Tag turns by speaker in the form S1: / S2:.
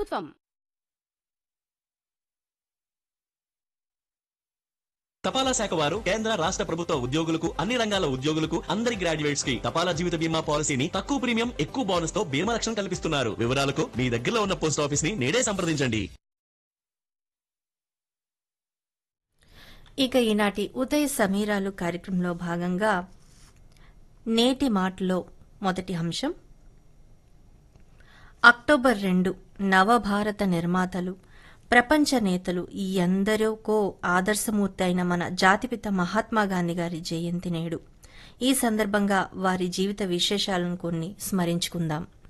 S1: ప్రభుత్వం
S2: తపాలా శాఖ వారు కేంద్ర రాష్ట్ర ప్రభుత్వ ఉద్యోగులకు అన్ని రంగాల ఉద్యోగులకు అందరి గ్రాడ్యుయేట్స్ కి తపాలా జీవిత బీమా పాలసీని తక్కువ ప్రీమియం ఎక్కువ బోనస్ తో బీమా రక్షణ కల్పిస్తున్నారు వివరాలకు మీ దగ్గరలో ఉన్న పోస్ట్ ఆఫీస్ ని నేడే సంప్రదించండి
S3: ఇక ఈనాటి ఉదయ సమీరాలు కార్యక్రమంలో భాగంగా నేటి మాటలో మొదటి అంశం అక్టోబర్ రెండు నవభారత నిర్మాతలు ప్రపంచ నేతలు ఈ ఎందరికో ఆదర్శమూర్తి అయిన మన జాతిపిత మహాత్మా గాంధీ గారి జయంతి నేడు ఈ సందర్భంగా వారి జీవిత విశేషాలను కొన్ని స్మరించుకుందాం